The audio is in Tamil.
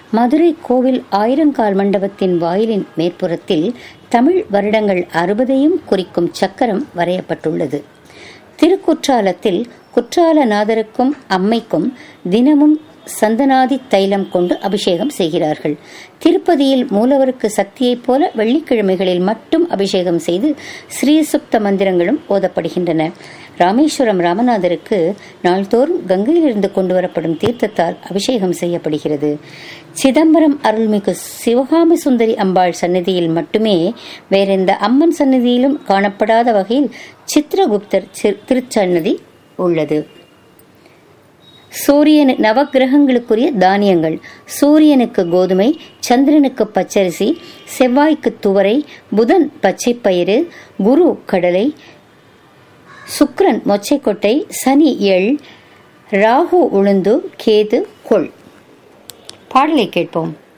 மதுரை கோவில் ஆயிரங்கால் மண்டபத்தின் வாயிலின் மேற்புறத்தில் தமிழ் வருடங்கள் அறுபதையும் குறிக்கும் சக்கரம் வரையப்பட்டுள்ளது திருக்குற்றாலத்தில் குற்றாலநாதருக்கும் அம்மைக்கும் தினமும் சந்தனாதி தைலம் கொண்டு அபிஷேகம் செய்கிறார்கள் திருப்பதியில் மூலவருக்கு சக்தியைப் போல வெள்ளிக்கிழமைகளில் மட்டும் அபிஷேகம் செய்து ஸ்ரீசுப்த மந்திரங்களும் ஓதப்படுகின்றன ராமேஸ்வரம் ராமநாதருக்கு நாள்தோறும் கங்கையிலிருந்து கொண்டு வரப்படும் தீர்த்தத்தால் அபிஷேகம் செய்யப்படுகிறது சிதம்பரம் அருள்மிகு சிவகாமி சுந்தரி அம்பாள் சன்னதியில் மட்டுமே வேறெந்த அம்மன் சன்னதியிலும் காணப்படாத வகையில் சித்திரகுப்தர் திருச்சன்னதி உள்ளது சூரியன் நவகிரகங்களுக்குரிய தானியங்கள் சூரியனுக்கு கோதுமை சந்திரனுக்கு பச்சரிசி செவ்வாய்க்கு துவரை புதன் பச்சைப்பயிறு குரு கடலை சுக்ரன் மொச்சைக்கொட்டை சனி எள் ராகு உளுந்து கேது கொள் பாடலை கேட்போம்